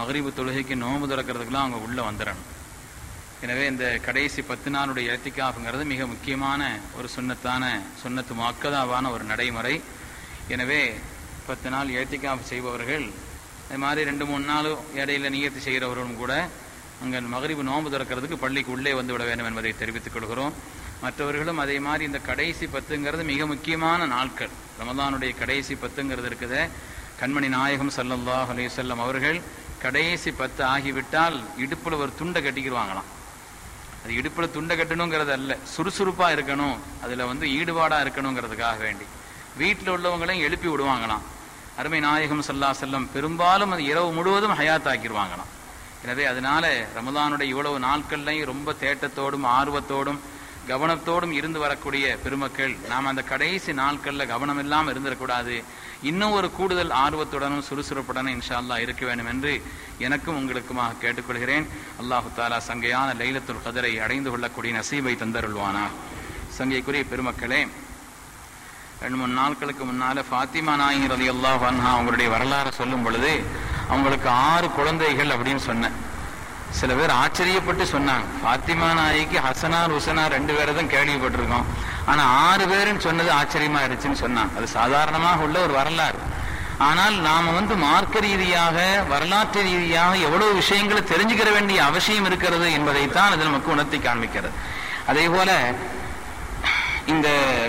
மகரிபு தொழுகைக்கு நோன்பு திறக்கிறதுக்கெல்லாம் அவங்க உள்ள வந்துடணும் எனவே இந்த கடைசி பத்து நாளுடைய ஏத்திக்காஃப்ங்கிறது மிக முக்கியமான ஒரு சுண்ணத்தான சுண்ணத்து மக்கதாவான ஒரு நடைமுறை எனவே பத்து நாள் ஏத்திக்காஃப் செய்பவர்கள் அது மாதிரி ரெண்டு மூணு நாளும் இடையில நியத்து செய்கிறவர்களும் கூட அங்கே மகரிபு நோன்பு திறக்கிறதுக்கு பள்ளிக்கு உள்ளே வந்து விட வேண்டும் என்பதை தெரிவித்துக் கொள்கிறோம் மற்றவர்களும் அதே மாதிரி இந்த கடைசி பத்துங்கிறது மிக முக்கியமான நாட்கள் ரமதானுடைய கடைசி பத்துங்கிறது இருக்குது கண்மணி நாயகம் ஸல்லல்லாஹு அலைஹி வஸல்லம் அவர்கள் கடைசி பத்து ஆகிவிட்டால் இடுப்புல ஒரு துண்டை கட்டிக்கிடுவாங்களாம் அது இடுப்புல துண்டை கட்டணுங்கிறது அல்ல சுறுசுறுப்பா இருக்கணும் அதுல வந்து ஈடுபாடா இருக்கணுங்கிறதுக்காக வேண்டி வீட்டில் உள்ளவங்களையும் எழுப்பி விடுவாங்களாம் அருமை நாயகம் சல்லா செல்லம் பெரும்பாலும் அது இரவு முழுவதும் ஹயாத்தாக்கிடுவாங்களாம் எனவே அதனால ரமதானுடைய இவ்வளவு நாட்கள்லையும் ரொம்ப தேட்டத்தோடும் ஆர்வத்தோடும் கவனத்தோடும் இருந்து வரக்கூடிய பெருமக்கள் நாம் அந்த கடைசி நாட்கள்ல கவனம் இல்லாமல் இருந்திடக்கூடாது இன்னும் ஒரு கூடுதல் ஆர்வத்துடனும் சுறுசுறுப்புடனும் இன்ஷா அல்லாஹ் இருக்க வேண்டும் என்று எனக்கும் உங்களுக்குமாக கேட்டுக்கொள்கிறேன் அல்லாஹு தாலா சங்கையான லைலத்துல் கதரை அடைந்து கொள்ளக்கூடிய நசீபை தந்தருள்வானா சங்கைக்குரிய பெருமக்களே ரெண்டு மூணு நாட்களுக்கு முன்னால ஃபாத்திமா நாயகி ரலி அல்லாஹ் அவங்களுடைய வரலாறு சொல்லும் பொழுது அவங்களுக்கு ஆறு குழந்தைகள் அப்படின்னு சொன்னேன் சில பேர் ஆச்சரியப்பட்டு சொன்னாங்க ஃபாத்திமா நாய்க்கு ஹசனார் உசனா ரெண்டு பேரை தான் கேள்விப்பட்டிருக்கோம் ஆனா ஆறு பேருன்னு சொன்னது ஆச்சரியமா இருந்துச்சுன்னு சொன்னாங்க அது சாதாரணமாக உள்ள ஒரு வரலாறு ஆனால் நாம வந்து மார்க்க ரீதியாக வரலாற்று ரீதியாக எவ்வளவு விஷயங்களை தெரிஞ்சுக்கிற வேண்டிய அவசியம் இருக்கிறது என்பதைத்தான் அது நமக்கு உணர்த்தி காண்பிக்கிறது அதே போல இந்த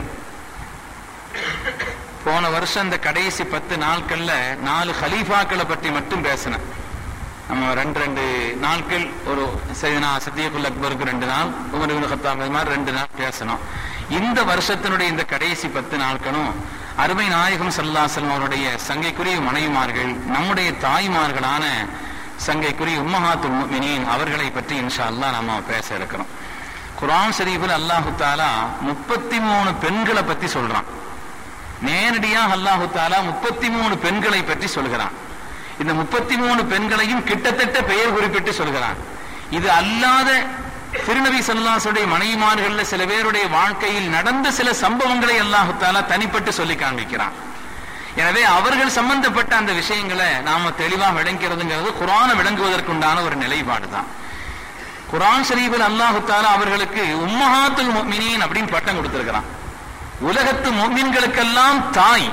போன வருஷம் இந்த கடைசி பத்து நாட்கள்ல நாலு ஹலீஃபாக்களை பற்றி மட்டும் பேசினேன் நம்ம ரெண்டு ரெண்டு நாட்கள் ஒரு சைதனா சத்தியகுல் அக்பருக்கு ரெண்டு நாள் உமர் இப்னு கத்தாப் இது மாதிரி ரெண்டு நாள் பேசணும் இந்த வருஷத்தினுடைய இந்த கடைசி பத்து நாட்களும் அருமை நாயகம் சல்லாசலம் அவருடைய சங்கைக்குரிய மனைவிமார்கள் நம்முடைய தாய்மார்களான சங்கைக்குரிய உம்மஹாத்துல் முஃமினீன் அவர்களை பற்றி இன்ஷா அல்லாஹ் நாம பேச இருக்கிறோம் குர்ஆன் ஷரீஃபில் அல்லாஹு தாலா முப்பத்தி மூணு பெண்களை பத்தி சொல்றான் நேரடியாக அல்லாஹு தாலா முப்பத்தி மூணு பெண்களை பற்றி சொல்கிறான் இந்த முப்பத்தி மூணு பெண்களையும் கிட்டத்தட்ட பெயர் குறிப்பிட்டு சொல்கிறான் இது அல்லாத திருநபி சல்லாசுடைய மனைவிமார்கள்ல சில பேருடைய வாழ்க்கையில் நடந்த சில சம்பவங்களை அல்லாஹு தாலா தனிப்பட்டு சொல்லி காண்பிக்கிறான் எனவே அவர்கள் சம்பந்தப்பட்ட அந்த விஷயங்களை நாம தெளிவா விளங்கிறதுங்கிறது குரான விளங்குவதற்குண்டான ஒரு நிலைப்பாடு தான் குரான் ஷரீஃபில் அல்லாஹு தாலா அவர்களுக்கு உம்மஹாத்துல் முஃமினீன் அப்படின்னு பட்டம் கொடுத்திருக்கிறான் உலகத்து முஃமின்களுக்கெல்லாம் தாய்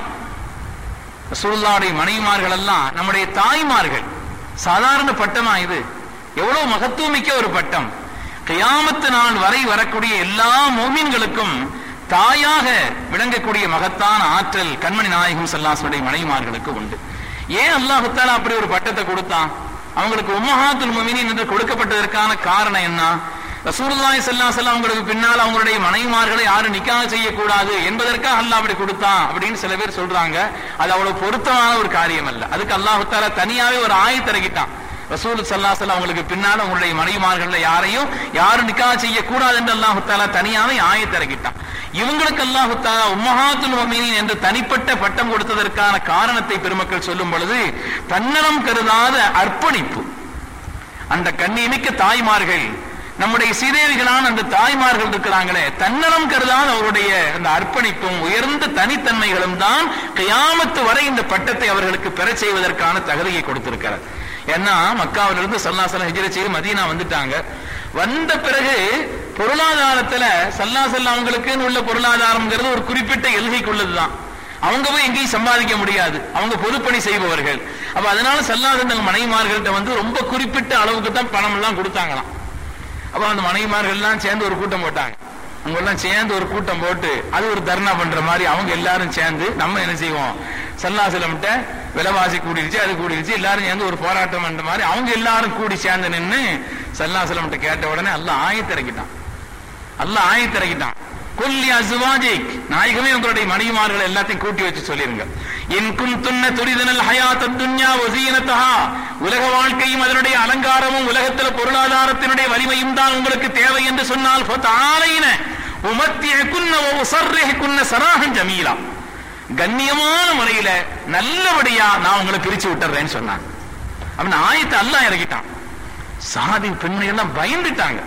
ரசூலுல்லாவுடைய மனைவிமார்கள் எல்லாம் நம்முடைய தாய்மார்கள் சாதாரண பட்டமா இது எவ்வளவு மகத்துவமிக்க ஒரு பட்டம் கியாமத்து நாள் வரை வரக்கூடிய எல்லா மோமீன்களுக்கும் தாயாக விளங்கக்கூடிய மகத்தான ஆற்றல் கண்மணி நாயகம் சல்லாசுடைய மனைவிமார்களுக்கு உண்டு ஏன் அல்லாஹு தாலா அப்படி ஒரு பட்டத்தை கொடுத்தான் அவங்களுக்கு உம்மஹாத்துல் முமினின் என்று கொடுக்கப்பட்டதற்கான காரணம் என்ன ரசூலுல்லாஹி ஸல்லல்லாஹு அலைஹி அவங்களுக்கு பின்னால் அவங்களுடைய மனைவிமார்களை யாரும் நிக்காஹ் செய்யக்கூடாது என்பதற்காக அல்லாஹ் அப்படி கொடுத்தான் அப்படின்னு சில பேர் சொல்றாங்க அது அவ்வளவு பொருத்தமான ஒரு காரியம் அல்ல அதுக்கு அல்லாஹு தாலா தனியாவே ஒரு ஆயத்திறக்கிட்டான் ரசூல் சல்லாசல் அவங்களுக்கு பின்னால் உங்களுடைய மனைவிமார்கள்ல யாரையும் யாரும் நிக்காஹ் செய்யக்கூடாது என்று அல்லாஹு தாலா தனியாவே ஆயத்திறக்கிட்டான் இவங்களுக்கு அல்லாஹு தாலா உம்மஹாத்துல் முஃமினீன் என்று தனிப்பட்ட பட்டம் கொடுத்ததற்கான காரணத்தை பெருமக்கள் சொல்லும் பொழுது தன்னலம் கருதாத அர்ப்பணிப்பு அந்த கண்ணியமிக்க தாய்மார்கள் நம்முடைய சீதேவிகளான அந்த தாய்மார்கள் இருக்கிறாங்களே தன்னலம் கருதாத அவருடைய அந்த அர்ப்பணிப்பும் உயர்ந்த தனித்தன்மைகளும் தான் கியாமத்து வரை இந்த பட்டத்தை அவர்களுக்கு பெறச் செய்வதற்கான தகுதியை கொடுத்திருக்கிறார் ஏன்னா மக்காவிலிருந்து சல்லாசலம் ஹிஜ்ர செய்து மதீனா வந்துட்டாங்க வந்த பிறகு பொருளாதாரத்துல சல்லாசல்ல அவங்களுக்குன்னு உள்ள பொருளாதாரம்ங்கிறது ஒரு குறிப்பிட்ட எல்கைக்குள்ளதுதான் அவங்க போய் எங்கேயும் சம்பாதிக்க முடியாது அவங்க பொதுப்பணி செய்பவர்கள் அப்ப அதனால சல்லாசந்தல் மனைவிமார்கள்ட்ட வந்து ரொம்ப குறிப்பிட்ட அளவுக்கு தான் பணம் எல்லாம் கொடுத்தாங்களாம் அப்ப அந்த மனைவிமார்கள் எல்லாம் சேர்ந்து ஒரு கூட்டம் போட்டாங்க அவங்க எல்லாம் சேர்ந்து ஒரு கூட்டம் போட்டு அது ஒரு தர்ணா பண்ற மாதிரி அவங்க எல்லாரும் சேர்ந்து நம்ம என்ன செய்வோம் சல்லாசலம்கிட்ட விலைவாசி கூடிருச்சு அது கூடிருச்சு எல்லாரும் சேர்ந்து ஒரு போராட்டம் பண்ற மாதிரி அவங்க எல்லாரும் கூடி சேர்ந்து நின்று சல்லாசலம்கிட்ட கேட்ட உடனே அல்ல ஆயத்திறக்கிட்டான் அல்ல ஆயத்திறக்கிட்டான் கொல்லி அசுவாஜிக் நாயகமே உங்களுடைய மனைவிமார்கள் எல்லாத்தையும் கூட்டி வச்சு சொல்லிருங்க இன் குந்துன்ன துரிதனல் ஹயாத்த துன்யா வசீனத்தஹா உலக வாழ்க்கையும் அதனுடைய அலங்காரமும் உலகத்தில் பொருளாதாரத்தினுடைய வலிமையும் தான் உங்களுக்கு தேவை என்று சொன்னால் ஃபதாலைன உமத்திய குன்ன உசர்ரே குன்ன சராஹன் ஜமீலா கண்ணியமான முறையில நல்லபடியா நான் உங்களை பிரிச்சு விட்டுறேன்னு சொன்னாங்க அவன் ஆயத்தை அல்லாஹ் இறக்கிட்டான் சாதி பெண்கள் எல்லாம் பயந்துட்டாங்க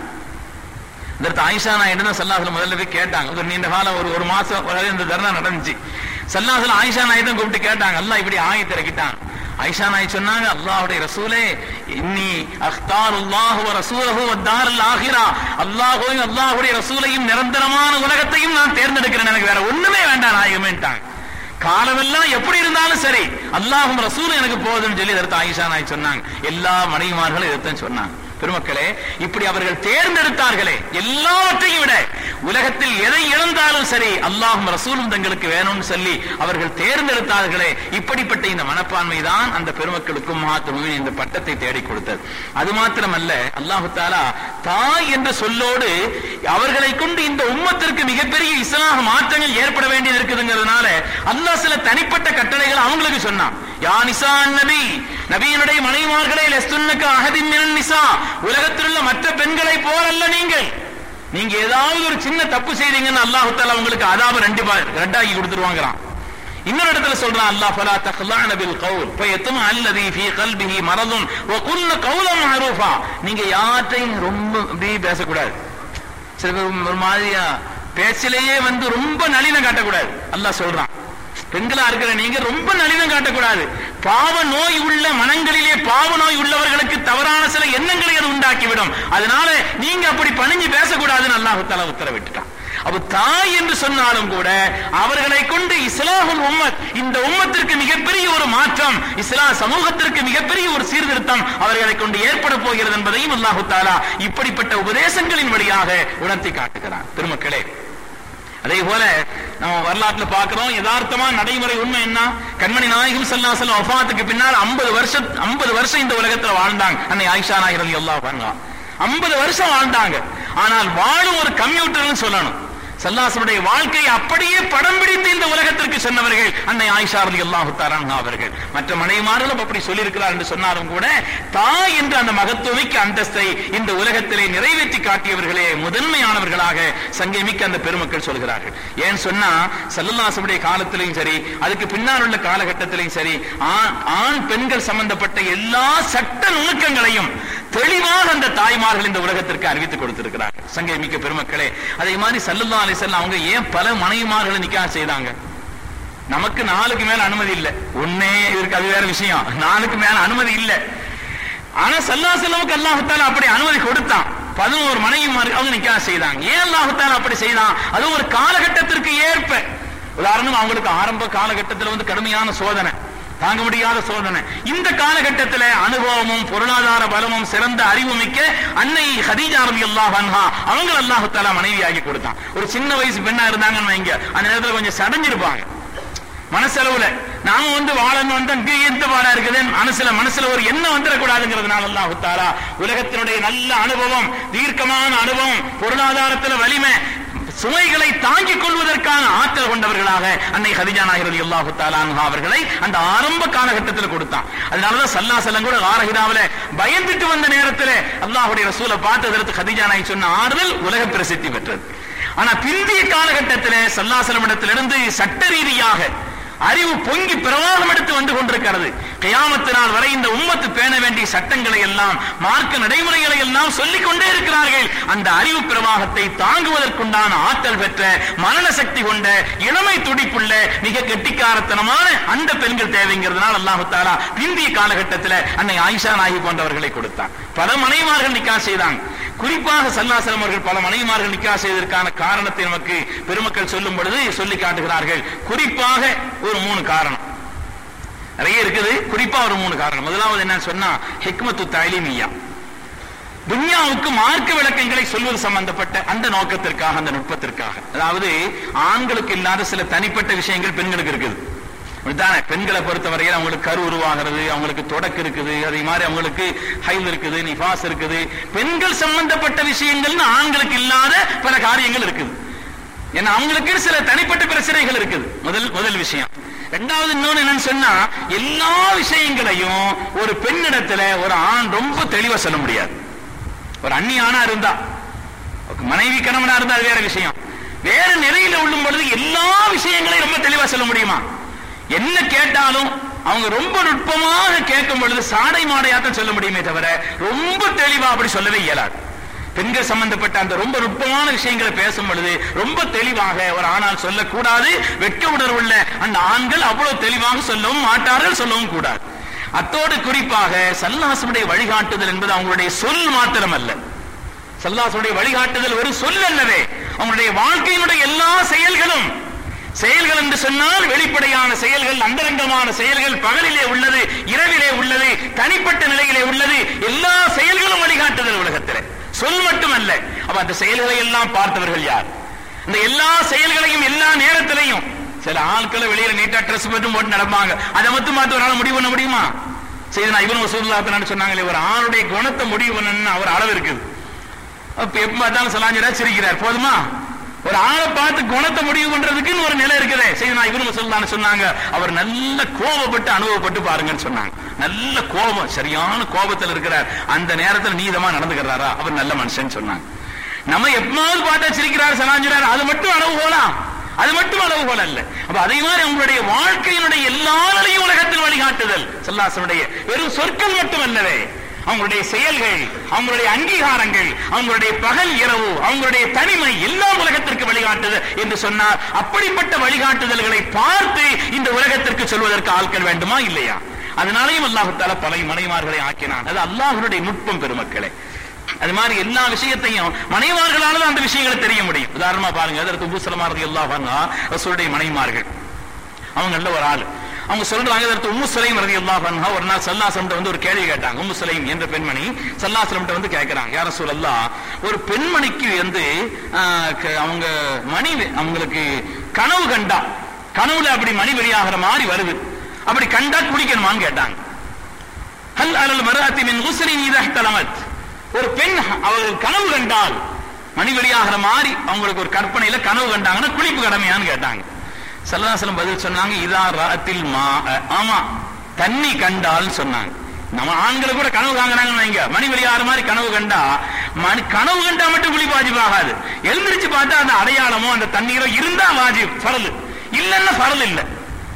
இந்த ஆயிஷா நாயுடு தான் சல்லாஹுல முதல்ல போய் கேட்டாங்க ஒரு நீண்ட காலம் ஒரு ஒரு மாசம் வரை இந்த தர்ணா நடந்துச்சு சல்லாஹுல ஆயிஷா நாயுடு கூப்பிட்டு கேட்டாங்க அல்லாஹ் இப்படி ஆயத்தை இறக்கிட்டான் ஐஷா நாய் சொன்னாங்க அல்லாஹ்வுடைய ரசூலே இன்னி அக்தாருல்லாஹு வ ரசூலஹு வத்தாரல் ஆகிரா அல்லாஹ்வையும் அல்லாஹ்வுடைய ரசூலையும் நிரந்தரமான உலகத்தையும் நான் தேர்ந்தெடுக்கிறேன் எனக்கு வேற ஒண்ணுமே வேண்டாம் நாயகமேன்ட்டாங்க காலமெல்லாம் எப்படி இருந்தாலும் சரி அல்லாஹும் ரசூலும் எனக்கு போதும்னு சொல்லி இதற்கு ஆயிஷா நாய் சொன்னாங்க எல்லா மனைவிமார்களும் இதைத்தான் சொன்னாங்க பெருமக்களே இப்படி அவர்கள் தேர்ந்தெடுத்தார்களே எல்லாவற்றையும் விட உலகத்தில் எதை இழந்தாலும் சரி அல்லாஹும் ரசூலும் தங்களுக்கு வேணும்னு சொல்லி அவர்கள் தேர்ந்தெடுத்தார்களே இப்படிப்பட்ட இந்த மனப்பான்மை தான் அந்த பெருமக்களுக்கும் மகாத்முவின் இந்த பட்டத்தை தேடி கொடுத்தது அது மாத்திரமல்ல அல்லாஹு தாலா தாய் என்ற சொல்லோடு அவர்களை கொண்டு இந்த உம்மத்திற்கு மிகப்பெரிய இஸ்லாக மாற்றங்கள் ஏற்பட வேண்டியது இருக்குதுங்கிறதுனால அல்லாஹ் சில தனிப்பட்ட கட்டளைகள் அவங்களுக்கு சொன்னான் யா நிசா நபி நபியினுடைய மனைவிமார்களே லெஸ்துன்னுக்கு அகதின் மினன் நிசா உலகத்தில் உள்ள மற்ற பெண்களை போலல்ல நீங்கள் நீங்க ஏதாவது ஒரு சின்ன தப்பு செய்றீங்கன்னு அல்லாஹ் தாலா உங்களுக்கு அதாப ரெண்டு பா- ரெண்டாக்கி கொடுத்துருவாங்கறான் இன்னொரு இடத்துல சொல்றான் அல்லாஹ் ஃபலா தக்லான பில் கவுல் ஃபயத்தும் அல்லதி ஃபீ கல்பிஹி மரதுன் வ குல்ன கௌலம் மஅரூஃபா நீங்க யார்ட்டையும் ரொம்ப அப்படியே பேசக்கூடாது சில பேர் ஒரு மாதிரியா பேச்சிலேயே வந்து ரொம்ப நளினம் காட்டக்கூடாது அல்லாஹ் சொல்றான் பெண்களா இருக்கிற நீங்க ரொம்ப நளினம் காட்டக்கூடாது பாவ நோய் உள்ள மனங்களிலே பாவ நோய் உள்ளவர்களுக்கு தவறான சில எண்ணங்களை அது உண்டாக்கிவிடும் அதனால நீங்க அப்படி பணிஞ்சு பேசக்கூடாதுன்னு அல்லாஹ் தஆலா உத்தரவிட்டுட்டான் அப்ப தாய் என்று சொன்னாலும் கூட அவர்களை கொண்டு இஸ்லாமுல் உம்மத் இந்த உம்மத்திற்கு மிகப்பெரிய ஒரு மாற்றம் இஸ்லாம் சமூகத்திற்கு மிகப்பெரிய ஒரு சீர்திருத்தம் அவர்களை கொண்டு ஏற்பட போகிறது என்பதையும் அல்லாஹு தாலா இப்படிப்பட்ட உபதேசங்களின் வழியாக உணர்த்தி காட்டுகிறான் பெருமக்களே அதே போல நம்ம வரலாற்றுல பார்க்கிறோம் யதார்த்தமா நடைமுறை உண்மை என்ன கண்மணி நாயகம் ஸல்லல்லாஹு வஃபாத்துக்கு பின்னால் 50 வருஷம் 50 வருஷம் இந்த உலகத்துல வாழ்ந்தாங்க அன்னை ஆயிஷா நாயகர் ரலியல்லாஹு அன்ஹா 50 வருஷம் வாழ்ந்தாங்க ஆனால் வாழும் ஒரு கம்ப்யூட்டர்னு சொல்லணும் சல்லாசனுடைய வாழ்க்கையை அப்படியே படம் பிடித்து இந்த உலகத்திற்கு சொன்னவர்கள் அன்னை ஆயிஷா ரலியல்லாஹு தஆலா அன்ஹா அவர்கள் மற்ற மனைவிமார்களும் அப்படி சொல்லியிருக்கிறார் என்று சொன்னாலும் கூட தாய் என்ற அந்த மகத்துவமிக்க அந்தஸ்தை இந்த உலகத்திலே நிறைவேற்றி காட்டியவர்களே முதன்மையானவர்களாக சங்கமிக்க அந்த பெருமக்கள் சொல்கிறார்கள் ஏன் சொன்னா சல்லல்லாசுடைய காலத்திலையும் சரி அதுக்கு பின்னால் உள்ள காலகட்டத்திலையும் சரி ஆண் ஆண் பெண்கள் சம்பந்தப்பட்ட எல்லா சட்ட நுணுக்கங்களையும் தெளிவாக அந்த தாய்மார்கள் இந்த உலகத்திற்கு அறிவித்துக் கொடுத்திருக்கிறார்கள் சங்கமிக்க பெருமக்களே அதே மாதிரி சல்லல்லா அலிசல்லாம் அவங்க ஏன் பல மனைவிமார்களை நிக்கா செய்தாங்க நமக்கு நாலுக்கு மேல அனுமதி இல்ல ஒன்னே இருக்கு அது வேற விஷயம் நாலுக்கு மேல அனுமதி இல்ல ஆனா சல்லா செல்லமுக்கு அல்லாஹால அப்படி அனுமதி கொடுத்தான் பதினோரு மனைவிமார் அவங்க நிக்கா செய்தாங்க ஏன் அல்லாஹால அப்படி செய்தான் அது ஒரு காலகட்டத்திற்கு ஏற்ப உதாரணம் அவங்களுக்கு ஆரம்ப காலகட்டத்தில் வந்து கடுமையான சோதனை தாங்க முடியாத சோதனை இந்த காலகட்டத்தில் அனுபவமும் பொருளாதார பலமும் சிறந்த அறிவு மிக்க அன்னை ஹதீஜா ரலியல்லாஹு அன்ஹா அவங்க அல்லாஹு தஆலா மனைவியாகி கொடுத்தான் ஒரு சின்ன வயசு பெண்ணா இருந்தாங்கன்னு வைங்க அந்த நேரத்துல கொஞ்சம் சடைஞ்சிருப்பாங்க மனசளவுல நாம வந்து வாழணும் வந்து அங்கே எந்த பாடா இருக்குது மனசுல மனசுல ஒரு எண்ணம் வந்துடக்கூடாதுங்கிறதுனால அல்லாஹு தாலா உலகத்தினுடைய நல்ல அனுபவம் தீர்க்கமான அனுபவம் பொருளாதாரத்துல வலிமை சுமைகளை தாங்கிக் கொள்வதற்கான ஆற்றல் கொண்டவர்களாக அன்னை ஹதிஜா நாயகர் அல்லாஹு தாலான்ஹா அவர்களை அந்த ஆரம்ப காலகட்டத்தில் கொடுத்தான் அதனாலதான் சல்லா செல்லம் கூட ஆரகிதாவில பயந்துட்டு வந்த நேரத்தில் அல்லாஹுடைய ரசூலை பார்த்ததற்கு ஹதிஜா நாய் சொன்ன ஆறுதல் உலக பிரசித்தி பெற்றது ஆனா பிந்திய காலகட்டத்திலே சல்லாசலம் இடத்திலிருந்து சட்ட ரீதியாக அறிவு பொங்கி பிரவாகம் எடுத்து வந்து கொண்டிருக்கிறது கியாமத்து நாள் வரை இந்த உம்மத்து பேண வேண்டிய சட்டங்களை எல்லாம் மார்க்க நடைமுறைகளை எல்லாம் சொல்லிக் கொண்டே இருக்கிறார்கள் அந்த அறிவு பிரவாகத்தை தாங்குவதற்குண்டான ஆற்றல் பெற்ற மரண சக்தி கொண்ட இளமை துடிப்புள்ள மிக கெட்டிக்காரத்தனமான அந்த பெண்கள் தேவைங்கிறதுனால அல்லாஹு தாலா பிந்திய காலகட்டத்தில் அன்னை ஆயிஷா நாயகி போன்றவர்களை கொடுத்தான் பல மனைவிமார்கள் நிக்கா செய்தாங்க குறிப்பாக சல்லாசலம் அவர்கள் பல மனைவிமார்கள் நிக்கா செய்ததற்கான காரணத்தை நமக்கு பெருமக்கள் சொல்லும் பொழுது சொல்லி காட்டுகிறார்கள் குறிப்பாக ஒரு மூணு காரணம் நிறைய இருக்குது குறிப்பா ஒரு மூணு காரணம் முதலாவது என்ன சொன்னா ஹிக்மத்து தாலிமியா துன்யாவுக்கு மார்க்க விளக்கங்களை சொல்வது சம்பந்தப்பட்ட அந்த நோக்கத்திற்காக அந்த நுட்பத்திற்காக அதாவது ஆண்களுக்கு இல்லாத சில தனிப்பட்ட விஷயங்கள் பெண்களுக்கு இருக்குது அப்படித்தானே பெண்களை பொறுத்தவரையில் அவங்களுக்கு கரு உருவாகிறது அவங்களுக்கு தொடக்கு இருக்குது அதே மாதிரி அவங்களுக்கு ஹைல் இருக்குது நிஃபாஸ் இருக்குது பெண்கள் சம்பந்தப்பட்ட விஷயங்கள்னு ஆண்களுக்கு இல்லாத பல காரியங்கள் இருக்குது ஏன்னா அவங்களுக்கு சில தனிப்பட்ட பிரச்சனைகள் இருக்குது முதல் முதல் விஷயம் ரெண்டாவது இன்னொன்னு என்னன்னு சொன்னா எல்லா விஷயங்களையும் ஒரு பெண்ணிடத்துல ஒரு ஆண் ரொம்ப தெளிவா சொல்ல முடியாது ஒரு அந்நியானா இருந்தா மனைவி கணவனா இருந்தா அது வேற விஷயம் வேற நிலையில உள்ளும் பொழுது எல்லா விஷயங்களையும் ரொம்ப தெளிவா சொல்ல முடியுமா என்ன கேட்டாலும் அவங்க ரொம்ப நுட்பமாக கேட்கும் பொழுது சாடை மாடையாத்தான் சொல்ல முடியுமே தவிர ரொம்ப தெளிவா அப்படி சொல்லவே இயலாது பெண்கள் சம்பந்தப்பட்ட அந்த ரொம்ப நுட்பமான விஷயங்களை பேசும் பொழுது ரொம்ப தெளிவாக ஒரு ஆணால் சொல்லக்கூடாது வெட்க உணர்வுள்ள அந்த ஆண்கள் அவ்வளவு தெளிவாக சொல்லவும் மாட்டார்கள் சொல்லவும் கூடாது அத்தோடு குறிப்பாக சல்லாசனுடைய வழிகாட்டுதல் என்பது அவங்களுடைய சொல் மாத்திரம் அல்ல சல்லாசுடைய வழிகாட்டுதல் ஒரு சொல் அல்லவே அவங்களுடைய வாழ்க்கையினுடைய எல்லா செயல்களும் செயல்கள் என்று சொன்னால் வெளிப்படையான செயல்கள் அந்தரங்கமான செயல்கள் பகலிலே உள்ளது இரவிலே உள்ளது தனிப்பட்ட நிலையிலே உள்ளது எல்லா செயல்களும் வழிகாட்டுதல் உலகத்தில் சொல் மட்டுமல்ல அப்ப அந்த செயல்களை எல்லாம் பார்த்தவர்கள் யார் இந்த எல்லா செயல்களையும் எல்லா நேரத்திலையும் சில ஆட்களை வெளியில நீட்டா ட்ரெஸ் மட்டும் போட்டு நடப்பாங்க அதை மட்டும் பார்த்து ஒரு ஆள் முடிவு பண்ண முடியுமா சரி நான் இவன் வசூல்லா சொன்னாங்களே ஒரு ஆளுடைய குணத்தை முடிவு பண்ணணும்னு அவர் அளவு இருக்குது அப்ப எப்ப பார்த்தாலும் சலாஞ்சரா சிரிக்கிறார் போதுமா ஒரு ஆளை பார்த்து குணத்தை முடிவு பண்றதுக்குன்னு ஒரு நிலை இருக்குது சரி நான் இவனு சொல்லலாம்னு சொன்னாங்க அவர் நல்ல கோபப்பட்டு அனுபவப்பட்டு பாருங்கன்னு சொன்னாங்க நல்ல கோபம் சரியான கோபத்தில் இருக்கிறார் அந்த நேரத்தில் நீதமா நடந்துக்கிறாரா அவர் நல்ல மனுஷன் சொன்னாங்க நம்ம எப்பமாவது பார்த்தா சிரிக்கிறார் சலாஞ்சுறார் அது மட்டும் அளவு போலாம் அது மட்டும் அளவுகோல் அல்ல அப்ப அதே மாதிரி உங்களுடைய வாழ்க்கையினுடைய எல்லா நிலையும் உலகத்தில் வழிகாட்டுதல் சல்லாசனுடைய வெறும் சொற்கள் மட்டுமல்லவே அவங்களுடைய செயல்கள் அவங்களுடைய அங்கீகாரங்கள் அவங்களுடைய பகல் இரவு அவங்களுடைய தனிமை எல்லா உலகத்திற்கு வழிகாட்டுதல் என்று சொன்னார் அப்படிப்பட்ட வழிகாட்டுதல்களை பார்த்து இந்த உலகத்திற்கு சொல்வதற்கு ஆட்கள் வேண்டுமா இல்லையா அதனாலையும் அல்லாஹுத்தால பல மனைமார்களை ஆக்கினான் அது அல்லாஹனுடைய நுட்பம் பெருமக்களே அது மாதிரி எல்லா விஷயத்தையும் மனைவார்களால தான் அந்த விஷயங்களை தெரிய முடியும் உதாரணமா பாருங்க அதற்கு உபுசலமாரதி எல்லா ரசூலுடைய மனைமார்கள் அவங்கள ஒரு ஆளு அவங்க சொல்றாங்க அதற்கு உம்மு சுலைம் ரதி அல்லாஹ் ஒரு நாள் சல்லாசலம் வந்து ஒரு கேள்வி கேட்டாங்க உம்மு சுலைம் என்ற பெண்மணி சல்லாசலம் வந்து கேட்கிறாங்க யார சொல்லல்லா ஒரு பெண்மணிக்கு வந்து ஆஹ், க- அவங்க மணி அவங்களுக்கு கனவு கண்டா கனவுல அப்படி மணி வெளியாகிற மாதிரி வருது அப்படி கண்டா குடிக்கணுமான்னு கேட்டாங்க ஹல் அலல் மராத்தி மின் உஸ்ரின் இதா இஹ்தலமத். ஒரு பெண் அவர்கள் கனவு கண்டால் மணி வெளியாகிற மாதிரி அவங்களுக்கு ஒரு கற்பனையில கனவு கண்டாங்கன்னா குளிப்பு கடமையான்னு கேட்டாங்க சல்லாசலம் பதில் சொன்னாங்க இதா ராத்தில் மா ஆமா தண்ணி கண்டால் சொன்னாங்க நம்ம ஆண்கள் கூட கனவு காங்குறாங்கன்னு வைங்க மணி வெளியாகிற மாதிரி கனவு கண்டா மணி கனவு கண்டா மட்டும் குளிப்பு வாஜிப் ஆகாது எழுந்திருச்சு பார்த்தா அந்த அடையாளமோ அந்த தண்ணீரோ இருந்தா வாஜிப் ஃபரல் இல்லன்னா ஃபரல் இல்லை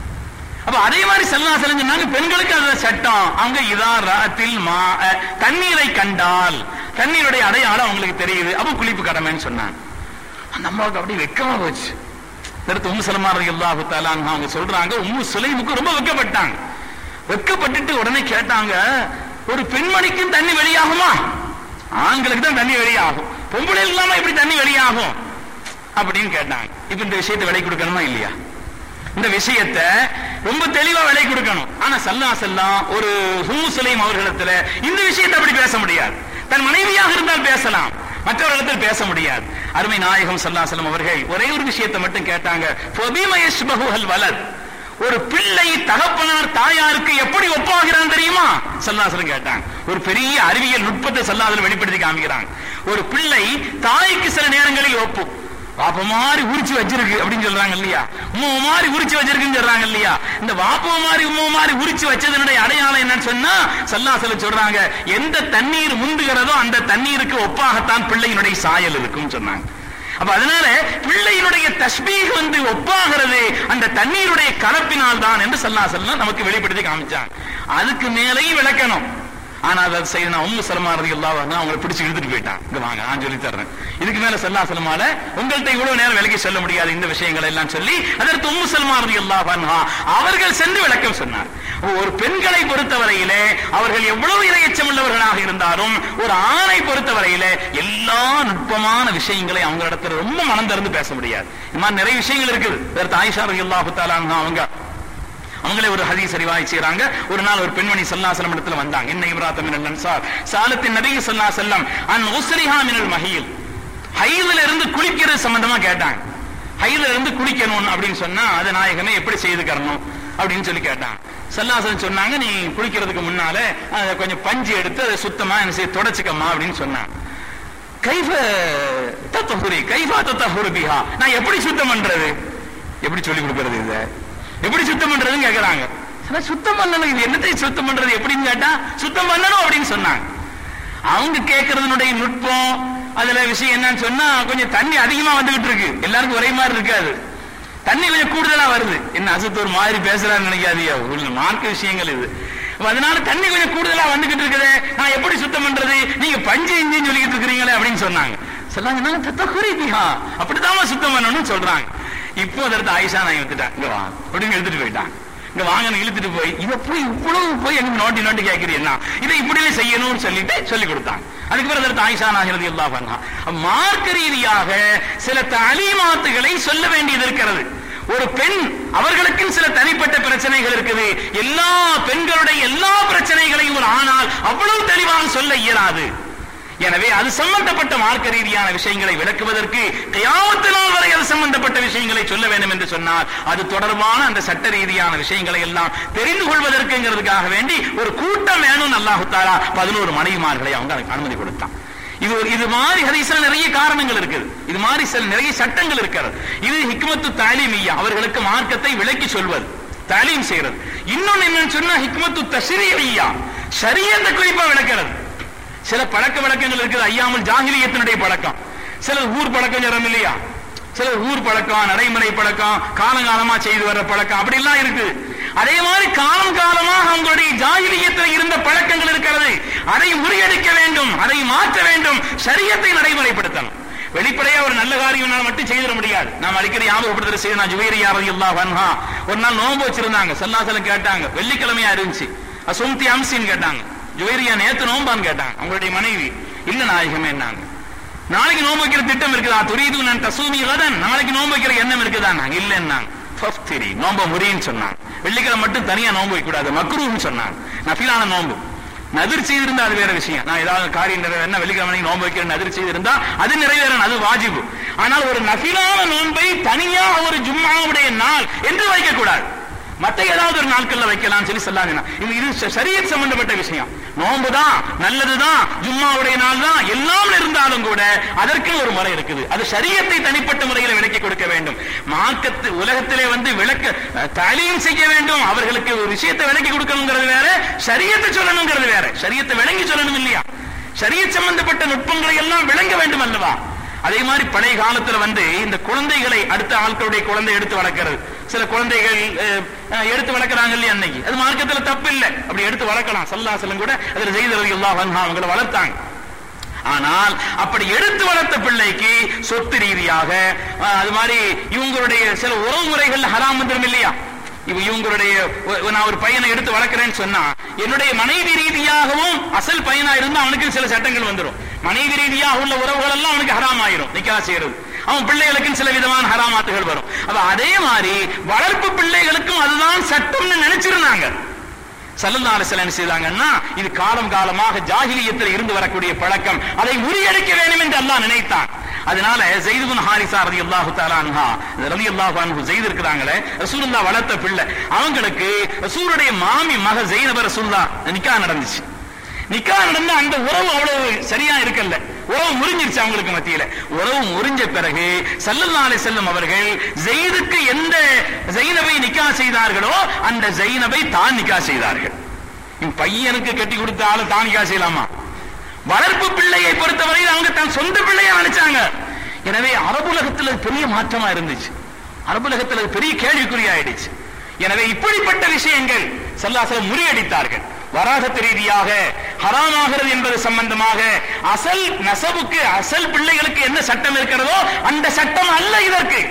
அப்ப அதே மாதிரி செல்லாசலம் சொன்னாங்க பெண்களுக்கு அது சட்டம் அவங்க இதா ராத்தில் மா அஹ், தண்ணீரை கண்டால் தண்ணீருடைய அடையாளம் அவங்களுக்கு தெரியுது அப்ப குளிப்பு கடமைன்னு சொன்னாங்க அந்த அம்மாவுக்கு அப்படியே வெக்கமா போச்சு அடுத்து உம்மு சலமா ரலியல்லாஹு தஆலா அன்ஹா அவங்க சொல்றாங்க உம்மு சுலைமுக்கு ரொம்ப வெக்கப்பட்டாங்க வெக்கப்பட்டுட்டு உடனே கேட்டாங்க ஒரு பெண்மணிக்கும் தண்ணி வெளியாகுமா ஆண்களுக்கு தான் தண்ணி வெளியாகும் பொம்பளை இல்லாம எப்படி தண்ணி வெளியாகும் அப்படின்னு கேட்டாங்க இப்ப இந்த விஷயத்தை விலை கொடுக்கணுமா இல்லையா இந்த விஷயத்தை ரொம்ப தெளிவா விலை கொடுக்கணும் ஆனா சல்லா செல்லாம் ஒரு ஹுமுசலைம் அவர்களிடத்துல இந்த விஷயத்தை அப்படி பேச முடியாது தன் மனைவியாக இருந்தால் பேசலாம் மற்றவர்களிடத்தில் பேச முடியாது அருமை நாயகம் சல்லாசலம் அவர்கள் ஒரே ஒரு விஷயத்தை மட்டும் கேட்டாங்க "ஃபபிம யஷ்பஹுல் வலத் ஒரு பிள்ளை தகப்பனார் தாயாருக்கு எப்படி ஒப்பாகிறான் தெரியுமா சல்லாசலம் கேட்டாங்க ஒரு பெரிய அறிவியல் நுட்பத்தை சல்லாசலம் வெளிப்படுத்தி காமிக்கிறாங்க ஒரு பிள்ளை தாய்க்கு சில நேரங்களில் ஒப்பும் வாப்ப மாதிரி உரிச்சு வச்சிருக்கு அப்படின்னு சொல்றாங்க இல்லையா உம்மா மாதிரி உரிச்சு வச்சிருக்குன்னு சொல்றாங்க இல்லையா இந்த வாப்ப மாதிரி உம்மா மாதிரி உரிச்சு வச்சதனுடைய அடையாளம் என்னன்னு சொன்னா சல்லாசல சொல்றாங்க எந்த தண்ணீர் முந்துகிறதோ அந்த தண்ணீருக்கு ஒப்பாகத்தான் பிள்ளையினுடைய சாயல் இருக்கும்னு சொன்னாங்க அப்ப அதனால பிள்ளையினுடைய தஸ்பீக் வந்து ஒப்பாகிறது அந்த தண்ணீருடைய கலப்பினால் தான் என்று சல்லா செல்லாம் நமக்கு வெளிப்படுத்தி காமிச்சாங்க அதுக்கு மேலேயும் விளக்கணும் ஆனா அதை செய்ய நான் உம்மு சலமா ரதி அவங்களை பிடிச்சு இழுத்துட்டு போயிட்டான் இங்க வாங்க நான் சொல்லி தர்றேன் இதுக்கு மேல சல்லா சலமால உங்கள்ட்ட இவ்வளவு நேரம் விலகி சொல்ல முடியாது இந்த விஷயங்களை எல்லாம் சொல்லி அதற்கு உம்மு சலமா ரதி அவர்கள் சென்று விளக்கம் சொன்னார் ஒரு பெண்களை பொறுத்தவரையிலே அவர்கள் எவ்வளவு இரையச்சம் உள்ளவர்களாக இருந்தாலும் ஒரு ஆணை பொறுத்தவரையிலே எல்லா நுட்பமான விஷயங்களை அவங்க இடத்துல ரொம்ப மனம் திறந்து பேச முடியாது இந்த மாதிரி நிறைய விஷயங்கள் இருக்குது அதற்கு ஆயிஷா ரதி அவங்க அவங்களே ஒரு ஹதீஸ் அறிவாய் செய்றாங்க ஒரு நாள் ஒரு பெண்மணி சல்லாசலம் இடத்துல வந்தாங்க என்ன இப்ராத்தம் மினல் அன்சார் சாலத்தின் நபி சல்லா செல்லம் அன் உஸ்ரிஹா மினல் மஹீல் ஹைதுல இருந்து குளிக்கிறது சம்பந்தமா கேட்டாங்க ஹைதுல இருந்து குளிக்கணும் அப்படின்னு சொன்னா அது நாயகமே எப்படி செய்துக்கறணும் அப்படின்னு சொல்லி கேட்டாங்க சல்லாசன் சொன்னாங்க நீ குளிக்கிறதுக்கு முன்னால அதை கொஞ்சம் பஞ்சு எடுத்து அதை சுத்தமா என்ன செய்ய தொடச்சுக்கம்மா அப்படின்னு சொன்னாங்க கைஃப தத்தஹுரி கைஃபா தத்தஹுரு பிஹா நான் எப்படி சுத்தம் பண்றது எப்படி சொல்லி கொடுக்கறது இத எப்படி சுத்தம் பண்றதுன்னு கேக்குறாங்க ஆனா சுத்தம் பண்ணணும் இது என்னத்தை சுத்தம் பண்றது எப்படின்னு கேட்டா சுத்தம் பண்ணணும் அப்படின்னு சொன்னாங்க அவங்க கேட்கறதுனுடைய நுட்பம் அதுல விஷயம் என்னன்னு சொன்னா கொஞ்சம் தண்ணி அதிகமா வந்துகிட்டு இருக்கு எல்லாருக்கும் ஒரே மாதிரி இருக்காது தண்ணி கொஞ்சம் கூடுதலா வருது என்ன அசத்து ஒரு மாதிரி பேசுறான்னு நினைக்காதீங்க உள்ள மார்க்க விஷயங்கள் இது அப்ப அதனால தண்ணி கொஞ்சம் கூடுதலா வந்துகிட்டு இருக்குது நான் எப்படி சுத்தம் பண்றது நீங்க பஞ்சு இஞ்சின்னு சொல்லிட்டு இருக்கிறீங்களே அப்படின்னு சொன்னாங்க சொன்னாங்க நான் தத்த குறிப்பியா அப்படித்தான் சுத்தம் பண்ணணும்னு சொல்றாங்க இப்போ அதற்கு ஆயிஷா நான் எடுத்துட்டேன் இங்க வா அப்படின்னு எடுத்துட்டு போயிட்டாங்க இங்க வாங்கன்னு இழுத்துட்டு போய் இதை போய் இவ்வளவு போய் எங்க நோண்டி நோண்டி கேட்கிறீன்னா இதை இப்படியே செய்யணும்னு சொல்லிட்டு சொல்லி கொடுத்தாங்க அதுக்கு பிறகு அடுத்து ஆயிஷா நாகிறது எல்லா பண்ணா மார்க்க ரீதியாக சில தலிமாத்துகளை சொல்ல வேண்டியது இருக்கிறது ஒரு பெண் அவர்களுக்கு சில தனிப்பட்ட பிரச்சனைகள் இருக்குது எல்லா பெண்களுடைய எல்லா பிரச்சனைகளையும் ஒரு ஆனால் அவ்வளவு தெளிவாக சொல்ல இயலாது எனவே அது சம்பந்தப்பட்ட மார்க்க ரீதியான விஷயங்களை விளக்குவதற்கு கியாமத்து நாள் வரை அது சம்பந்தப்பட்ட விஷயங்களை சொல்ல வேண்டும் என்று சொன்னால் அது தொடர்பான அந்த சட்ட ரீதியான விஷயங்களை எல்லாம் தெரிந்து கொள்வதற்குங்கிறதுக்காக வேண்டி ஒரு கூட்டம் வேணும் அல்லாஹு தாலா பதினோரு மனைவிமார்களை அவங்க அதுக்கு அனுமதி கொடுத்தான் இது ஒரு- இது மாதிரி ஹதீஸ்ல நிறைய காரணங்கள் இருக்குது இது மாதிரி சில நிறைய சட்டங்கள் இருக்கிறது இது ஹிக்மத்து தாலிமியா அவர்களுக்கு மார்க்கத்தை விளக்கி சொல்வது தாலீம் செய்யறது இன்னொன்னு என்னன்னு சொன்னா ஹிக்மத்து தஸ்ரீயா ஷரியத்தை குறிப்பா விளக்கிறது சில பழக்க வழக்கங்கள் இருக்குது ஐயாமல் ஜாகிலியத்தினுடைய பழக்கம் சிலர் ஊர் பழக்கம் சொல்றோம் இல்லையா சிலர் ஊர் பழக்கம் நடைமுறை பழக்கம் காலங்காலமா செய்து வர்ற பழக்கம் அப்படி எல்லாம் இருக்கு அதே மாதிரி காலம் காலமாக அவங்களுடைய ஜாகிலியத்தில் இருந்த பழக்கங்கள் இருக்கிறது அதை முறியடிக்க வேண்டும் அதை மாற்ற வேண்டும் சரியத்தை நடைமுறைப்படுத்தணும் வெளிப்படையா ஒரு நல்ல காரியம் மட்டும் செய்திட முடியாது நாம் அடிக்கடி ஞாபகப்படுத்துற செய்ய நான் ஜுவேரி யாரதியுல்லா வன்ஹா ஒரு நாள் நோன்பு வச்சிருந்தாங்க சல்லாசலம் கேட்டாங்க வெள்ளிக்கிழமையா இருந்துச்சு அசும்தி அம்சின்னு கேட்டாங்க ஜுவேரியா நேத்து நோம்பான்னு கேட்டாங்க அவங்களுடைய மனைவி இல்ல நாயகமே என்னாங்க நாளைக்கு நோன்பு வைக்கிற திட்டம் இருக்குதா துரிது நான் தசூமி கதன் நாளைக்கு நோன்பு வைக்கிற எண்ணம் இருக்குதா நாங்க இல்லைன்னாங்க ஃபஃப்திரி நோம்ப முறின்னு சொன்னாங்க வெள்ளிக்கிழமை மட்டும் தனியா நோன்பு வைக்க கூடாது மக்ரூன்னு சொன்னாங்க நஃபிலான நோன்பு நதிர் செய்திருந்தா அது வேற விஷயம் நான் ஏதாவது காரியம் நிறைவே என்ன வெள்ளிக்கிழமை அன்னைக்கு நோன்பு வைக்கிற நதிர் செய்திருந்தா அது நிறைவேறணும் அது வாஜிபு ஆனால் ஒரு நஃபிலான நோன்பை தனியா ஒரு ஜும்மாவுடைய நாள் என்று வைக்க கூடாது மத்த ஏதாவது ஒரு நாட்கள்ல வைக்கலாம் சொல்லி சொல்லாங்க இது இது ச- சரியத் சம்பந்தப்பட்ட விஷயம் நோன்பு தான் நல்லதுதான் ஜும்மாவுடைய நாள் தான் எல்லாம் இருந்தாலும் கூட அதற்கு ஒரு முறை இருக்குது அது சரியத்தை தனிப்பட்ட முறையில் விளக்கி கொடுக்க வேண்டும் மார்க்கத்து உலகத்திலே வந்து விளக்க அஹ், தாலீம் செய்ய வேண்டும் அவர்களுக்கு ஒரு விஷயத்தை விளக்கி கொடுக்கணுங்கிறது வேற சரியத்தை சொல்லணுங்கிறது வேற சரியத்தை விளங்கி சொல்லணும் இல்லையா சரியத் சம்பந்தப்பட்ட நுட்பங்களை எல்லாம் விளங்க வேண்டும் அல்லவா அதே மாதிரி பழைய காலத்துல வந்து இந்த குழந்தைகளை அடுத்த ஆட்களுடைய குழந்தை எடுத்து வளர்க்கிறது சில குழந்தைகள் அஹ், அஹ், எடுத்து வளர்க்கறாங்க இல்லையா அன்னைக்கு அது மார்க்கத்துல தப்பு இல்லை அப்படி எடுத்து வளர்க்கலாம் சல்லாசலம் கூட அதுல செய்தது எல்லா அவங்களை வளர்த்தாங்க ஆனால் அப்படி எடுத்து வளர்த்த பிள்ளைக்கு சொத்து ரீதியாக அஹ், அது மாதிரி இவங்களுடைய சில உறவு முறைகள் ஹராம் வந்துடும் இல்லையா இவ இவங்களுடைய ஒ- நான் ஒரு பையனை எடுத்து வளர்க்கிறேன்னு சொன்னா என்னுடைய மனைவி ரீதியாகவும் அசல் பையனா இருந்தா அவனுக்கு சில சட்டங்கள் வந்துடும் மனைவி ரீதியாக உள்ள உறவுகள் எல்லாம் அவனுக்கு ஹராம் ஆயிரும் நிக்கா செய்யறது அவன் பிள்ளைகளுக்கும் சில விதமான ஹராமாத்துகள் வரும் அப்ப அதே மாதிரி வளர்ப்பு பிள்ளைகளுக்கும் அதுதான் சட்டம்னு நினைச்சிருந்தாங்க சல்லல்லா அலிஸ்லாம் என்ன செய்தாங்கன்னா இது காலம் காலமாக ஜாகிலியத்தில் இருந்து வரக்கூடிய பழக்கம் அதை முறியடிக்க வேண்டும் என்று அல்லாஹ் நினைத்தான் அதனால ஜெயிதுபின் ஹாரிசா ரதி அல்லாஹு தாலான்ஹா ரதி அல்லாஹு அன்ஹு ஜெயித் இருக்கிறாங்களே ரசூலுல்லாஹ் வளர்த்த பிள்ளை அவங்களுக்கு ரசூலுடைய மாமி மக ஜெயினப ரசூல்லா நிக்கா நடந்துச்சு நிக்கா நடந்த அந்த உறவு அவ்வளவு சரியா இருக்கல்ல உறவு முறிஞ்சிருச்சு அவங்களுக்கு மத்தியில உறவு முறிஞ்ச பிறகு சல்லல்லா அலைஹி செல்லம் அவர்கள் ஜெயிதுக்கு எந்த ஜெயினபை நிக்கா செய்தார்களோ அந்த ஜெயினபை தான் நிக்கா செய்தார்கள் இவன் பையனுக்கு கட்டி கொடுத்த ஆளு தான் நிக்கா செய்யலாமா வளர்ப்பு பிள்ளையை பொறுத்தவரை அவங்க தன் சொந்த பிள்ளையா நினைச்சாங்க எனவே அரபுலகத்துல அது பெரிய மாற்றமா இருந்துச்சு அரபுலகத்துல அது பெரிய கேள்விக்குறியாயிடுச்சு எனவே இப்படிப்பட்ட விஷயங்கள் சல்லாசலம் முறியடித்தார்கள் வராகத்து ரீதியாக ஹராமாகிறது என்பது சம்பந்தமாக அசல் நசபுக்கு அசல் பிள்ளைகளுக்கு என்ன சட்டம் இருக்கிறதோ அந்த சட்டம் அல்ல இதற்கு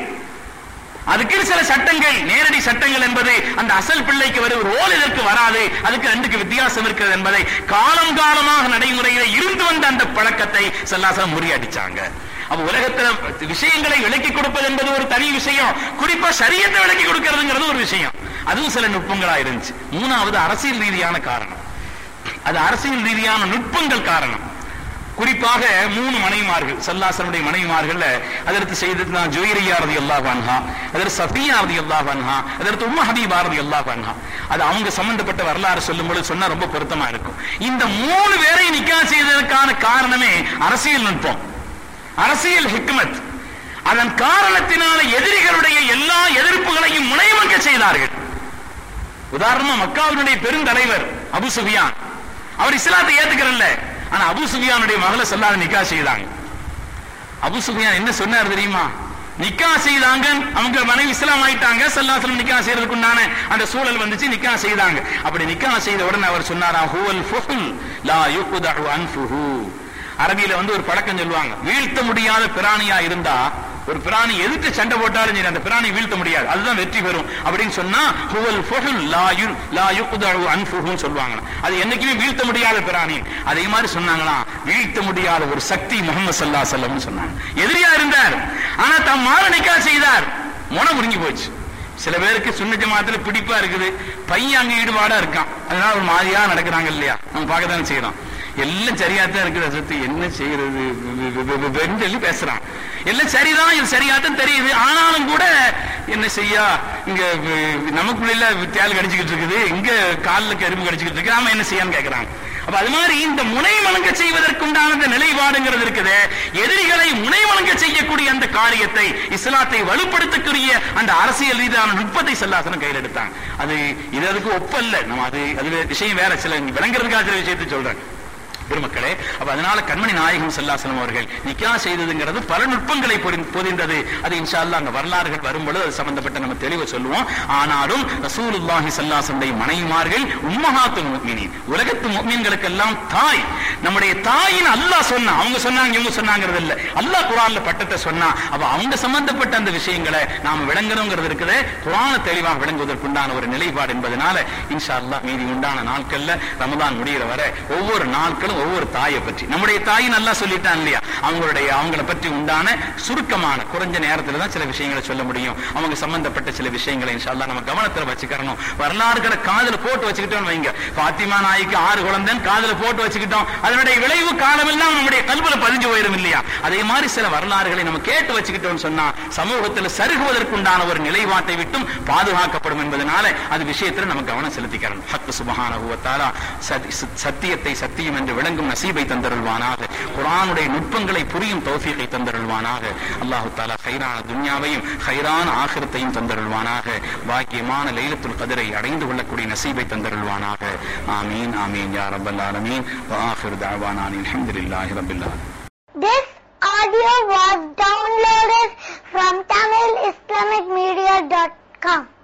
அதுக்கு சில சட்டங்கள் நேரடி சட்டங்கள் என்பது அந்த அசல் பிள்ளைக்கு வரும் ரோல் இதற்கு வராது அதுக்கு ரெண்டுக்கு வித்தியாசம் இருக்கிறது என்பதை காலம் காலமாக நடைமுறையில இருந்து வந்த அந்த பழக்கத்தை சல்லாசலம் முறியடிச்சாங்க அப்ப உலகத்துல விஷயங்களை விளக்கி கொடுப்பது என்பது ஒரு தனி விஷயம் குறிப்பா சரியத்தை விளக்கி கொடுக்கிறதுங்கிறது ஒரு விஷயம் அதுவும் சில நுட்பங்களா இருந்துச்சு மூணாவது அரசியல் ரீதியான காரணம் அது அரசியல் ரீதியான நுட்பங்கள் காரணம் குறிப்பாக மூணு மனைவிமார்கள் சல்லாசனுடைய மனைவிமார்கள் அதற்கு செய்தது ஜோயிரியா ரதி அல்லாஹ் அன்ஹா அதற்கு சஃபியா ரதி அல்லாஹ் அன்ஹா அதற்கு உம்ம ஹபீபா ரதி அல்லாஹ் அன்ஹா அது அவங்க சம்பந்தப்பட்ட வரலாறு சொல்லும்போது சொன்னா ரொம்ப பொருத்தமா இருக்கும் இந்த மூணு பேரை நிக்கா செய்ததற்கான காரணமே அரசியல் நுட்பம் அரசியல் ஹிக்மத் அதன் காரணத்தினால எதிரிகளுடைய எல்லா எதிர்ப்புகளையும் முனைமங்க செய்தார்கள் உதாரணமா மக்காவினுடைய பெருந்தலைவர் அபு சுஃபியான் அவர் இஸ்லாத்தை ஏத்துக்கிறல்ல ஆனா அபு சுஃபியானுடைய மகளை சொல்லாத நிக்கா செய்தாங்க அபு சுஃபியான் என்ன சொன்னார் தெரியுமா நிக்கா செய்தாங்க அவங்க மனைவி இஸ்லாம் ஆயிட்டாங்க சல்லாசலம் நிக்கா செய்யறதுக்கு உண்டான அந்த சூழல் வந்துச்சு நிக்கா செய்தாங்க அப்படி நிக்கா செய்த உடனே அவர் சொன்னாரா ஹுவல் ஃபுஹுல் லா யுக்தஹு அன்ஃபுஹு அரபியில வந்து ஒரு பழக்கம் சொல்லுவாங்க வீழ்த்த முடியாத பிராணியா இருந்தா ஒரு பிராணி எதிர்த்து சண்டை போட்டாலும் சரி அந்த பிராணி வீழ்த்த முடியாது அதுதான் வெற்றி பெறும் அப்படின்னு சொன்னா ஹுவல் ஃபுஹுல் லா யுல் லா யுக்தஉ அன்ஃபுஹுன்னு சொல்லுவாங்க அது என்னைக்குமே வீழ்த்த முடியாத பிராணி அதே மாதிரி சொன்னாங்களாம் வீழ்த்த முடியாத ஒரு சக்தி முகமது ஸல்லல்லாஹு அலைஹி வஸல்லம் சொன்னாங்க எதிரியா இருந்தார் ஆனா தம் மாரணிக்கா செய்தார் முனை முறிஞ்சு போச்சு சில பேருக்கு சுன்ன ஜமாத்துல பிடிப்பா இருக்குது பையன் அங்க ஈடுபாடா இருக்கான் அதனால ஒரு மாதிரியா நடக்கிறாங்க இல்லையா நம்ம பார்க்க தானே செய்யறோம் எல்லாம் சரியா தான் இருக்குது சத்து என்ன செய்யறது வி- வி- வி- வி- சொல்லி பேசுறான் எல்லாம் சரிதான் இது சரியாத்தான் தெரியுது ஆனாலும் கூட என்ன செய்யா இங்க வி- நமக்குள்ள தேல் கடிச்சுக்கிட்டு இருக்குது இங்க கால்ல கரும்பு கடிச்சுக்கிட்டு இருக்கு நாம என்ன செய்யான்னு கேக்குறாங்க அப்ப அது மாதிரி இந்த முனை வணங்க செய்வதற்குண்டான அந்த நிலைப்பாடுங்கிறது இருக்குது எதிரிகளை முனை வணங்க செய்யக்கூடிய அந்த காரியத்தை இஸ்லாத்தை வலுப்படுத்தக்கூடிய அந்த அரசியல் ரீதியான நுட்பத்தை செல்லாசனம் கையில் எடுத்தாங்க அது இது அதுக்கு ஒப்பல்ல நம்ம அது அது விஷயம் வேற சில விளங்குறதுக்காக சில விஷயத்தை சொல்றேன் பெருமக்களே அப்ப அதனால கண்மணி நாயகம் செல்லாசலம் அவர்கள் நிக்கா செய்ததுங்கிறது பல நுட்பங்களை பொதி- பொதிந்தது அது இன்ஷா அல்லாஹ் அங்க வரலாறுகள் வரும்பொழுது அது சம்பந்தப்பட்ட நம்ம தெளிவை சொல்லுவோம் ஆனாலும் ரசூலுல்லாஹி ஸல்லல்லாஹு மனைவிமார்கள் உம்மஹாத்துல் முஃமினீன் உலகத்து முஃமின்களுக்கெல்லாம் தாய் நம்முடைய தாயின் அல்லாஹ் சொன்னா அவங்க சொன்னாங்க இவங்க சொன்னாங்கிறது இல்ல அல்லாஹ் குர்ஆன்ல பட்டத்தை சொன்னா அப்ப அவங்க சம்பந்தப்பட்ட அந்த விஷயங்களை நாம விளங்கணுங்கிறது இருக்குது குர்ஆன தெளிவாக விளங்குவதற்குண்டான ஒரு நிலைப்பாடு என்பதனால இன்ஷா அல்லாஹ் மீதி உண்டான நாட்கள்ல ரமதான் முடிகிற வரை ஒவ்வொரு நாட்களும் ஒவ்வொரு தாயை பற்றி நம்முடைய தாய் நல்லா சொல்லிட்டான் இல்லையா அவங்களுடைய அவங்கள பற்றி உண்டான சுருக்கமான குறைஞ்ச நேரத்துல தான் சில விஷயங்களை சொல்ல முடியும் அவங்க சம்பந்தப்பட்ட சில விஷயங்களை இன்ஷா அல்லாஹ் நம்ம கவனத்துல வச்சுக்கறணும் வரலாறுகளை காதுல போட்டு வச்சுக்கிட்டோம்னு வைங்க பாத்திமா நாய்க்கு ஆறு குழந்தைன்னு காதுல போட்டு வச்சுக்கிட்டோம் அதனுடைய விளைவு காலமெல்லாம் நம்முடைய கல்வில பதிஞ்சு போயிடும் இல்லையா அதே மாதிரி சில வரலாறுகளை நம்ம கேட்டு வச்சுக்கிட்டோம்னு சொன்னா சமூகத்தில் சருகுவதற்குண்டான ஒரு நிலைப்பாட்டை விட்டும் பாதுகாக்கப்படும் என்பதனால அது விஷயத்துல நம்ம கவனம் செலுத்திக்கிறோம் ஹக்கு சுபஹானஹு வ தஆலா சத்- சத்- சத்தியத்தை சத்தியம் என்று விளங்கும் நசீபை தந்தருள்வானாக குர்ஆனுடைய நுட்பங்களை புரியும் தௌஃபீகை தந்தருள்வானாக அல்லாஹு தஆலா ஹைரான துன்யாவையும் ஹைரான ஆகிரத்தையும் தந்தருள்வானாக பாக்கியமான லைலத்துல் கதிரை அடைந்து கொள்ளக்கூடிய நசீபை தந்தருள்வானாக ஆமீன் ஆமீன் யா ரப்பல் ஆலமீன் வ ஆகிரு தஅவானா அல்ஹம்துலில்லாஹி ரப்பில் ஆலமீன் This audio was downloaded from TamilIslamicMedia.com.